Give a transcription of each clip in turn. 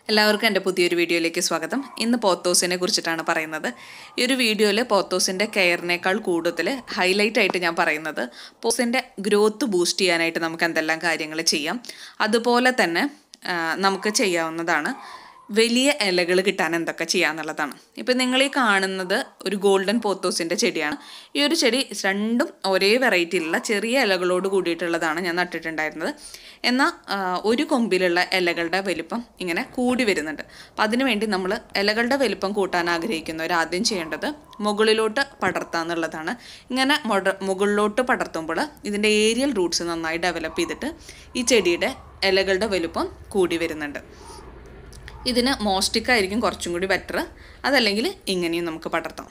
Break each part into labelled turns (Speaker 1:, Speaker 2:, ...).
Speaker 1: എല്ലാവർക്കും എൻ്റെ പുതിയൊരു വീഡിയോയിലേക്ക് സ്വാഗതം ഇന്ന് പോത്തോസിനെ കുറിച്ചിട്ടാണ് പറയുന്നത് ഈ ഒരു വീഡിയോയിൽ പോത്തോസിൻ്റെ കെയറിനേക്കാൾ കൂടുതൽ ഹൈലൈറ്റ് ആയിട്ട് ഞാൻ പറയുന്നത് പോസിൻ്റെ ഗ്രോത്ത് ബൂസ്റ്റ് ചെയ്യാനായിട്ട് നമുക്ക് എന്തെല്ലാം കാര്യങ്ങൾ ചെയ്യാം അതുപോലെ തന്നെ ആ, നമുക്ക് ചെയ്യാവുന്നതാണ് വലിയ ഇലകൾ കിട്ടാൻ എന്തൊക്കെ ചെയ്യാന്നുള്ളതാണ് ഇപ്പം നിങ്ങൾ ഈ കാണുന്നത് ഒരു ഗോൾഡൻ പോത്തോസിൻ്റെ ചെടിയാണ് ഈ ഒരു ചെടി രണ്ടും ഒരേ വെറൈറ്റിയിലുള്ള ചെറിയ ഇലകളോട് കൂടിയിട്ടുള്ളതാണ് ഞാൻ നട്ടിട്ടുണ്ടായിരുന്നത് എന്നാൽ ആ, ഒരു കൊമ്പിലുള്ള ഇലകളുടെ വലിപ്പം ഇങ്ങനെ കൂടി വരുന്നുണ്ട് അപ്പം അതിനുവേണ്ടി നമ്മൾ ഇലകളുടെ വലിപ്പം കൂട്ടാൻ ആഗ്രഹിക്കുന്നവർ ആദ്യം ചെയ്യേണ്ടത് മുകളിലോട്ട് പടർത്താന്നുള്ളതാണ് ഇങ്ങനെ മൊട മുകളിലോട്ട് പടർത്തുമ്പോൾ ഇതിൻ്റെ ഏരിയൽ റൂട്ട്സ് നന്നായി ഡെവലപ്പ് ചെയ്തിട്ട് ഈ ചെടിയുടെ ഇലകളുടെ വലുപ്പം കൂടി വരുന്നുണ്ട് ഇതിന് മോസ്റ്റിക് ആയിരിക്കും കുറച്ചും കൂടി ബെറ്റർ അതല്ലെങ്കിൽ ഇങ്ങനെയും നമുക്ക് പടർത്താം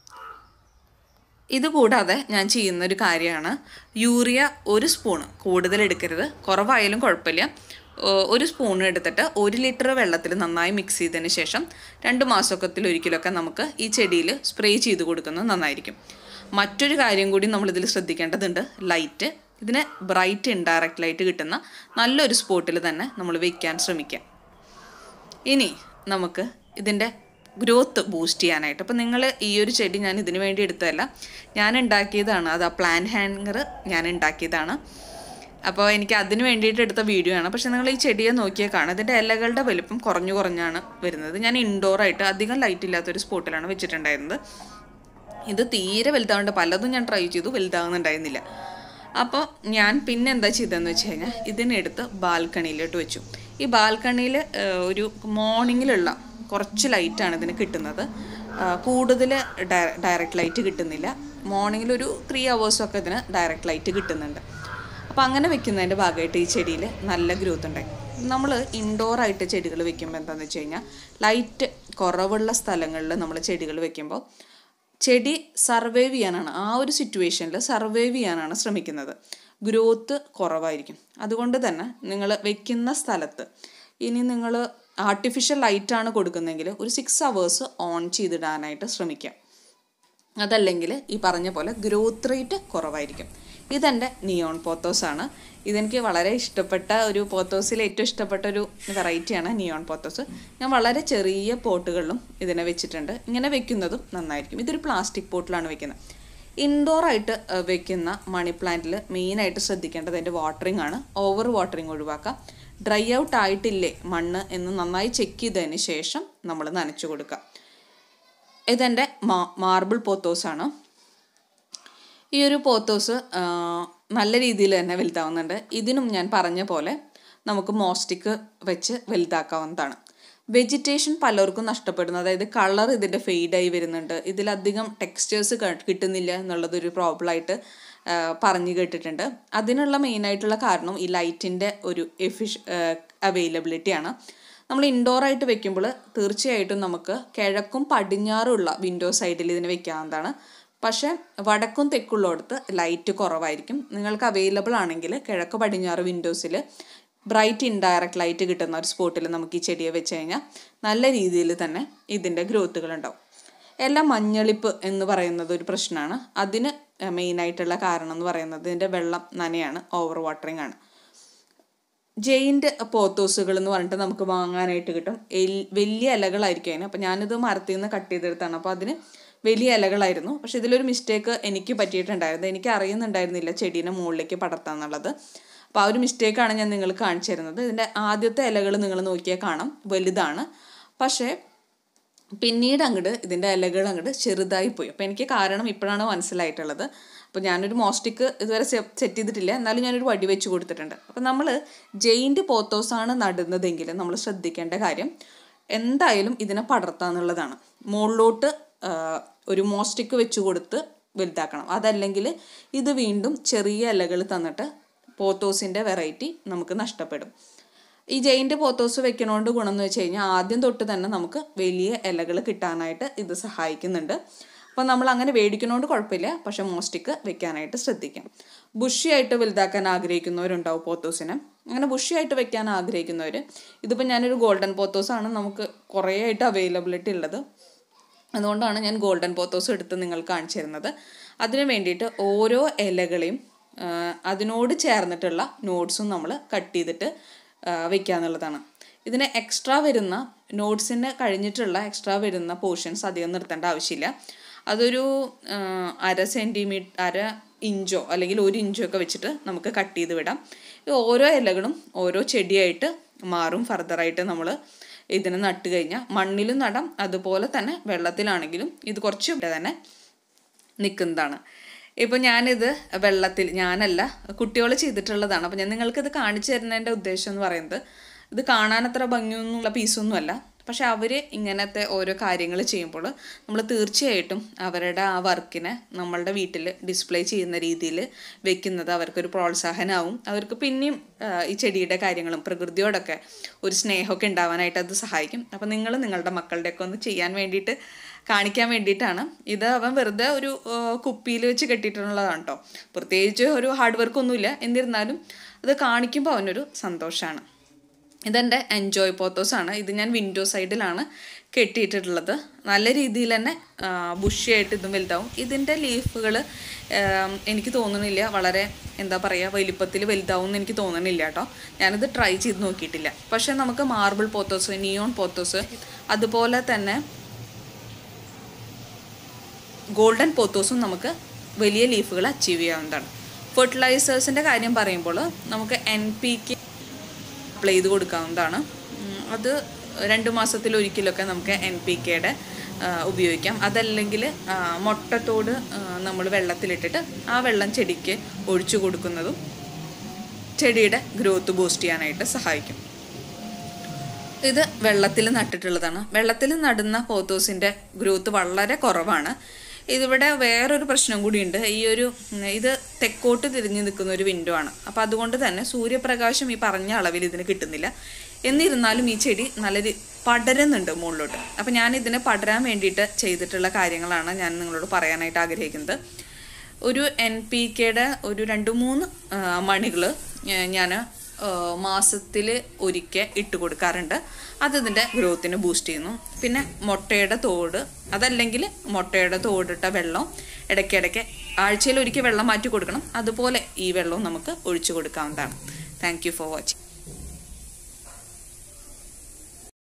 Speaker 1: ഇത് കൂടാതെ ഞാൻ ചെയ്യുന്ന ഒരു കാര്യമാണ് യൂറിയ ഒരു സ്പൂണ് കൂടുതൽ എടുക്കരുത് കുറവായാലും കുഴപ്പമില്ല ഓ- ഒരു സ്പൂൺ എടുത്തിട്ട് ഒരു ലിറ്റർ വെള്ളത്തിൽ നന്നായി മിക്സ് ചെയ്തതിന് ശേഷം രണ്ട് മാസമൊക്കത്തിൽ ഒരിക്കലൊക്കെ നമുക്ക് ഈ ചെടിയിൽ സ്പ്രേ ചെയ്ത് കൊടുക്കുന്നത് നന്നായിരിക്കും മറ്റൊരു കാര്യം കൂടി നമ്മളിതിൽ ശ്രദ്ധിക്കേണ്ടതുണ്ട് ലൈറ്റ് ഇതിന് ബ്രൈറ്റ് ഇൻഡയറക്റ്റ് ലൈറ്റ് കിട്ടുന്ന നല്ലൊരു സ്പോട്ടിൽ തന്നെ നമ്മൾ വെക്കാൻ ശ്രമിക്കാം ഇനി നമുക്ക് ഇതിൻ്റെ ഗ്രോത്ത് ബൂസ്റ്റ് ചെയ്യാനായിട്ട് അപ്പോൾ നിങ്ങൾ ഈ ഒരു ചെടി ഞാൻ ഇതിനു വേണ്ടി എടുത്തതല്ല ഞാൻ ഉണ്ടാക്കിയതാണ് അത് ആ പ്ലാന്റ് ഹാങ്ങർ ഞാൻ ഉണ്ടാക്കിയതാണ് അപ്പോൾ എനിക്ക് അതിന് വേണ്ടിയിട്ട് എടുത്ത വീഡിയോ ആണ് പക്ഷേ നിങ്ങൾ ഈ ചെടിയെ നോക്കിയാൽ കാണാം ഇതിൻ്റെ ഇലകളുടെ വലിപ്പം കുറഞ്ഞു കുറഞ്ഞാണ് വരുന്നത് ഞാൻ ഇൻഡോറായിട്ട് അധികം ലൈറ്റ് ഇല്ലാത്തൊരു സ്പോട്ടിലാണ് വെച്ചിട്ടുണ്ടായിരുന്നത് ഇത് തീരെ വലുതാവേണ്ട പലതും ഞാൻ ട്രൈ ചെയ്തു വലുതാകുന്നുണ്ടായിരുന്നില്ല അപ്പോൾ ഞാൻ പിന്നെ എന്താ ചെയ്തതെന്ന് വെച്ച് കഴിഞ്ഞാൽ ഇതിനെടുത്ത് ബാൽക്കണിയിലോട്ട് വെച്ചു ഈ ബാൽക്കണിയിൽ ഒരു മോർണിംഗിലുള്ള കുറച്ച് ലൈറ്റാണ് ഇതിന് കിട്ടുന്നത് കൂടുതൽ ഡയറക്റ്റ് ലൈറ്റ് കിട്ടുന്നില്ല മോർണിംഗിൽ ഒരു ത്രീ അവേഴ്സൊക്കെ ഇതിന് ഡയറക്റ്റ് ലൈറ്റ് കിട്ടുന്നുണ്ട് അപ്പോൾ അങ്ങനെ വെക്കുന്നതിൻ്റെ ഭാഗമായിട്ട് ഈ ചെടിയിൽ നല്ല ഗ്രോത്ത് ഉണ്ടായി നമ്മൾ ഇൻഡോറായിട്ട് ചെടികൾ വെക്കുമ്പോൾ എന്താണെന്ന് വെച്ച് കഴിഞ്ഞാൽ ലൈറ്റ് കുറവുള്ള സ്ഥലങ്ങളിൽ നമ്മൾ ചെടികൾ വെക്കുമ്പോൾ ചെടി സർവൈവ് ചെയ്യാനാണ് ആ ഒരു സിറ്റുവേഷനിൽ സർവൈവ് ചെയ്യാനാണ് ശ്രമിക്കുന്നത് ഗ്രോത്ത് കുറവായിരിക്കും അതുകൊണ്ട് തന്നെ നിങ്ങൾ വെക്കുന്ന സ്ഥലത്ത് ഇനി നിങ്ങൾ ആർട്ടിഫിഷ്യൽ ലൈറ്റാണ് കൊടുക്കുന്നതെങ്കിൽ ഒരു സിക്സ് അവേഴ്സ് ഓൺ ചെയ്തിടാനായിട്ട് ശ്രമിക്കാം അതല്ലെങ്കിൽ ഈ പറഞ്ഞ പോലെ ഗ്രോത്ത് റേറ്റ് കുറവായിരിക്കും ഇതെൻ്റെ നിയോൺ പോത്തോസാണ് ഇതെനിക്ക് വളരെ ഇഷ്ടപ്പെട്ട ഒരു പോത്തോസിൽ ഏറ്റവും ഇഷ്ടപ്പെട്ട ഒരു വെറൈറ്റിയാണ് നിയോൺ പോത്തോസ് ഞാൻ വളരെ ചെറിയ പോട്ടുകളിലും ഇതിനെ വെച്ചിട്ടുണ്ട് ഇങ്ങനെ വെക്കുന്നതും നന്നായിരിക്കും ഇതൊരു പ്ലാസ്റ്റിക് പോട്ടിലാണ് വെക്കുന്നത് ഇൻഡോർ ആയിട്ട് അഹ്, വെക്കുന്ന മണി പ്ലാന്റിൽ മെയിനായിട്ട് ശ്രദ്ധിക്കേണ്ടത് അതിൻ്റെ വാട്ടറിംഗ് ആണ് ഓവർ വാട്ടറിംഗ് ഒഴിവാക്കാം ഡ്രൈ ഔട്ട് ആയിട്ടില്ലേ മണ്ണ് എന്ന് നന്നായി ചെക്ക് ചെയ്തതിന് ശേഷം നമ്മൾ നനച്ചു കൊടുക്കുക ഇതെൻ്റെ മാ മാർബിൾ പോത്തോസാണ് ഈ ഒരു പോത്തോസ് ആ, നല്ല രീതിയിൽ തന്നെ വലുതാവുന്നുണ്ട് ഇതിനും ഞാൻ പറഞ്ഞ പോലെ നമുക്ക് മോസ്റ്റിക് വെച്ച് വലുതാക്കാവുന്നതാണ് വെജിറ്റേഷൻ പലർക്കും നഷ്ടപ്പെടുന്നു അതായത് കളർ ഇതിൻ്റെ ഫെയ്ഡായി വരുന്നുണ്ട് ഇതിലധികം ടെക്സ്റ്റേഴ്സ് കിട്ടുന്നില്ല എന്നുള്ളതൊരു പ്രോബ്ലമായിട്ട് പറഞ്ഞു കേട്ടിട്ടുണ്ട് അതിനുള്ള മെയിനായിട്ടുള്ള കാരണം ഈ ലൈറ്റിൻ്റെ ഒരു എഫിഷ് അവൈലബിലിറ്റിയാണ് നമ്മൾ ഇൻഡോർ ആയിട്ട് വെക്കുമ്പോൾ തീർച്ചയായിട്ടും നമുക്ക് കിഴക്കും പടിഞ്ഞാറുള്ള വിൻഡോ സൈഡിൽ ഇതിന് വെക്കാവുന്നതാണ് പക്ഷേ വടക്കും തെക്കുള്ളിടത്ത് ലൈറ്റ് കുറവായിരിക്കും നിങ്ങൾക്ക് അവൈലബിൾ ആണെങ്കിൽ കിഴക്ക് പടിഞ്ഞാറ് വിൻഡോസിൽ ബ്രൈറ്റ് ഇൻഡയറക്റ്റ് ലൈറ്റ് കിട്ടുന്ന ഒരു സ്പോട്ടിൽ നമുക്ക് ഈ ചെടിയെ വെച്ച് കഴിഞ്ഞാൽ നല്ല രീതിയിൽ തന്നെ ഇതിൻ്റെ ഗ്രോത്തുകൾ ഉണ്ടാവും എല്ലാം മഞ്ഞളിപ്പ് എന്ന് പറയുന്നത് ഒരു പ്രശ്നമാണ് അതിന് മെയിനായിട്ടുള്ള കാരണം എന്ന് പറയുന്നത് ഇതിൻ്റെ വെള്ളം നനയാണ് ഓവർ വാട്ടറിങ് ആണ് ജെയിൻ്റ് പോത്തോസുകൾ എന്ന് പറഞ്ഞിട്ട് നമുക്ക് വാങ്ങാനായിട്ട് കിട്ടും എൽ- വലിയ ഇലകളായിരിക്കും അതിന് അപ്പോൾ ഞാനിത് മരത്തിൽ നിന്ന് കട്ട് ചെയ്തെടുത്താണ് അപ്പോൾ അതിന് വലിയ ഇലകളായിരുന്നു പക്ഷെ ഇതിലൊരു മിസ്റ്റേക്ക് എനിക്ക് പറ്റിയിട്ടുണ്ടായിരുന്നു എനിക്ക് അറിയുന്നുണ്ടായിരുന്നില്ല ചെടീനെ മുകളിലേക്ക് പടർത്താന്നുള്ളത് അപ്പോൾ ആ ഒരു മിസ്റ്റേക്കാണ് ഞാൻ നിങ്ങൾക്ക് കാണിച്ചു തരുന്നത് ഇതിൻ്റെ ആദ്യത്തെ ഇലകൾ നിങ്ങൾ നോക്കിയാൽ കാണാം വലുതാണ് പക്ഷേ പിന്നീട് അങ്ങോട്ട് ഇതിൻ്റെ ഇലകൾ അങ്ങോട്ട് ചെറുതായി പോയി അപ്പോൾ എനിക്ക് കാരണം ഇപ്പോഴാണ് മനസ്സിലായിട്ടുള്ളത് അപ്പോൾ ഞാനൊരു മോസ്റ്റിക്ക് ഇതുവരെ സെറ്റ് ചെയ്തിട്ടില്ല എന്നാലും ഞാനൊരു വടി വെച്ച് കൊടുത്തിട്ടുണ്ട് അപ്പോൾ നമ്മൾ ജെയിൻ്റ് പോത്തോസാണ് നടുന്നതെങ്കിൽ നമ്മൾ ശ്രദ്ധിക്കേണ്ട കാര്യം എന്തായാലും ഇതിനെ പടർത്താന്നുള്ളതാണ് മുകളിലോട്ട് ആ, ഒരു മോസ്റ്റിക്ക് വെച്ച് കൊടുത്ത് വലുതാക്കണം അതല്ലെങ്കിൽ ഇത് വീണ്ടും ചെറിയ ഇലകൾ തന്നിട്ട് പോത്തോസിൻ്റെ വെറൈറ്റി നമുക്ക് നഷ്ടപ്പെടും ഈ ജെയിൻ്റെ പോത്തോസ് വെക്കണോണ്ട് ഗുണം എന്ന് വെച്ച് കഴിഞ്ഞാൽ ആദ്യം തൊട്ട് തന്നെ നമുക്ക് വലിയ ഇലകൾ കിട്ടാനായിട്ട് ഇത് സഹായിക്കുന്നുണ്ട് അപ്പോൾ നമ്മൾ അങ്ങനെ മേടിക്കണോണ്ട് കുഴപ്പമില്ല പക്ഷെ മോസ്റ്റിക്ക് വെക്കാനായിട്ട് ശ്രദ്ധിക്കാം ബുഷിയായിട്ട് വലുതാക്കാൻ ആഗ്രഹിക്കുന്നവരുണ്ടാവും പോത്തോസിനെ അങ്ങനെ ബുഷിയായിട്ട് വെക്കാൻ ആഗ്രഹിക്കുന്നവർ ഇതിപ്പോൾ ഞാനൊരു ഗോൾഡൻ പോത്തോസാണ് നമുക്ക് കുറേ ആയിട്ട് അവൈലബിലിറ്റി ഉള്ളത് അതുകൊണ്ടാണ് ഞാൻ ഗോൾഡൻ പോത്തോസ് എടുത്ത് നിങ്ങൾക്ക് കാണിച്ചു തരുന്നത് അതിന് വേണ്ടിയിട്ട് ഓരോ ഇലകളെയും ആ, അതിനോട് ചേർന്നിട്ടുള്ള നോട്ട്സും നമ്മൾ കട്ട് ചെയ്തിട്ട് ആ, വെക്കുക എന്നുള്ളതാണ് ഇതിന് എക്സ്ട്രാ വരുന്ന നോട്ട്സിന് കഴിഞ്ഞിട്ടുള്ള എക്സ്ട്രാ വരുന്ന പോർഷൻസ് അധികം നിർത്തേണ്ട ആവശ്യമില്ല അതൊരു ആ, അര സെൻറ്റിമീറ്റർ അര ഇഞ്ചോ അല്ലെങ്കിൽ ഒരു ഇഞ്ചോ ഒക്കെ വെച്ചിട്ട് നമുക്ക് കട്ട് ചെയ്ത് വിടാം ഈ ഓരോ ഇലകളും ഓരോ ചെടിയായിട്ട് മാറും ഫർദറായിട്ട് നമ്മൾ ഇതിനെ നട്ട് കഴിഞ്ഞാൽ മണ്ണിലും നടാം അതുപോലെ തന്നെ വെള്ളത്തിലാണെങ്കിലും ഇത് കുറച്ച് തന്നെ നിൽക്കുന്നതാണ് ഇപ്പോൾ ഞാനിത് വെള്ളത്തിൽ ഞാനല്ല കുട്ടികൾ ചെയ്തിട്ടുള്ളതാണ് അപ്പോൾ ഞാൻ നിങ്ങൾക്കിത് കാണിച്ചു തരുന്നതിൻ്റെ ഉദ്ദേശം എന്ന് പറയുന്നത് ഇത് കാണാൻ അത്ര ഭംഗിയൊന്നുമുള്ള പീസൊന്നുമല്ല പക്ഷെ അവർ ഇങ്ങനത്തെ ഓരോ കാര്യങ്ങൾ ചെയ്യുമ്പോൾ നമ്മൾ തീർച്ചയായിട്ടും അവരുടെ ആ വർക്കിനെ നമ്മളുടെ വീട്ടിൽ ഡിസ്പ്ലേ ചെയ്യുന്ന രീതിയിൽ വെക്കുന്നത് അവർക്കൊരു പ്രോത്സാഹനമാവും അവർക്ക് പിന്നെയും ആ, ഈ ചെടിയുടെ കാര്യങ്ങളും പ്രകൃതിയോടൊക്കെ ഒരു സ്നേഹമൊക്കെ ഉണ്ടാവാനായിട്ട് അത് സഹായിക്കും അപ്പോൾ നിങ്ങൾ നിങ്ങളുടെ മക്കളുടെയൊക്കെ ഒന്ന് ചെയ്യാൻ വേണ്ടിയിട്ട് കാണിക്കാൻ വേണ്ടിയിട്ടാണ് ഇത് അവൻ വെറുതെ ഒരു കുപ്പിയിൽ വെച്ച് കെട്ടിയിട്ടുള്ളതാണ് കേട്ടോ പ്രത്യേകിച്ച് ഒരു ഹാർഡ് വർക്ക് ഒന്നുമില്ല എന്നിരുന്നാലും അത് കാണിക്കുമ്പോൾ അവനൊരു സന്തോഷമാണ് ഇതെൻ്റെ എൻജോയ് പോത്തോസാണ് ഇത് ഞാൻ വിൻഡോ സൈഡിലാണ് കെട്ടിയിട്ടുള്ളത് നല്ല രീതിയിൽ തന്നെ ബുഷിയായിട്ട് ഇതും വലുതാവും ഇതിൻ്റെ ലീഫുകൾ എനിക്ക് തോന്നുന്നില്ല വളരെ എന്താ പറയുക വലിപ്പത്തിൽ വലുതാവും എന്ന് എനിക്ക് തോന്നുന്നില്ല കേട്ടോ ഞാനിത് ട്രൈ ചെയ്ത് നോക്കിയിട്ടില്ല പക്ഷേ നമുക്ക് മാർബിൾ പോത്തോസ് നിയോൺ പോത്തോസ് അതുപോലെ തന്നെ ഗോൾഡൻ പോത്തോസും നമുക്ക് വലിയ ലീഫുകൾ അച്ചീവ് ചെയ്യാവുന്നതാണ് ഫെർട്ടിലൈസേഴ്സിൻ്റെ കാര്യം പറയുമ്പോൾ നമുക്ക് എൻ പി കെ അപ്ലൈ ചെയ്ത് കൊടുക്കാവുന്നതാണ് ഉം, അത് രണ്ട് മാസത്തിലൊരിക്കലൊക്കെ നമുക്ക് എൻ പി കെയുടെ ഉപയോഗിക്കാം അതല്ലെങ്കിൽ ആ, മുട്ടത്തോട് നമ്മൾ വെള്ളത്തിലിട്ടിട്ട് ആ വെള്ളം ചെടിക്ക് ഒഴിച്ചു കൊടുക്കുന്നതും ചെടിയുടെ ഗ്രോത്ത് ബൂസ്റ്റ് ചെയ്യാനായിട്ട് സഹായിക്കും ഇത് വെള്ളത്തിൽ നട്ടിട്ടുള്ളതാണ് വെള്ളത്തിൽ നടുന്ന പോത്തോസിൻ്റെ ഗ്രോത്ത് വളരെ കുറവാണ് ഇതിവിടെ വേറൊരു പ്രശ്നം കൂടിയുണ്ട് ഈ ഒരു ഉം, ഇത് തെക്കോട്ട് തിരിഞ്ഞു നിൽക്കുന്ന ഒരു വിൻഡോ ആണ് അപ്പോൾ അതുകൊണ്ട് തന്നെ സൂര്യപ്രകാശം ഈ പറഞ്ഞ അളവിൽ ഇതിന് കിട്ടുന്നില്ല എന്നിരുന്നാലും ഈ ചെടി നല്ല രീ- പടരുന്നുണ്ട് മുകളിലോട്ട് അപ്പോൾ ഞാൻ ഇതിനെ പടരാൻ വേണ്ടിയിട്ട് ചെയ്തിട്ടുള്ള കാര്യങ്ങളാണ് ഞാൻ നിങ്ങളോട് പറയാനായിട്ട് ആഗ്രഹിക്കുന്നത് ഒരു എൻ പി കെയുടെ ഒരു രണ്ട് മൂന്ന് മണികൾ ഞാൻ മാസത്തിൽ ഒരിക്കൽ ഇട്ട് കൊടുക്കാറുണ്ട് അത് ഇതിൻ്റെ ഗ്രോത്തിനെ ബൂസ്റ്റ് ചെയ്യുന്നു പിന്നെ മുട്ടയുടെ തോട് അതല്ലെങ്കിൽ മുട്ടയുടെ തോടിട്ട വെള്ളം ഇടയ്ക്കിടയ്ക്ക് ആഴ്ചയിൽ ഒരിക്കൽ വെള്ളം മാറ്റി കൊടുക്കണം അതുപോലെ ഈ വെള്ളവും നമുക്ക് ഒഴിച്ചു കൊടുക്കാവുന്നതാണ് താങ്ക് യു ഫോർ വാച്ചിങ്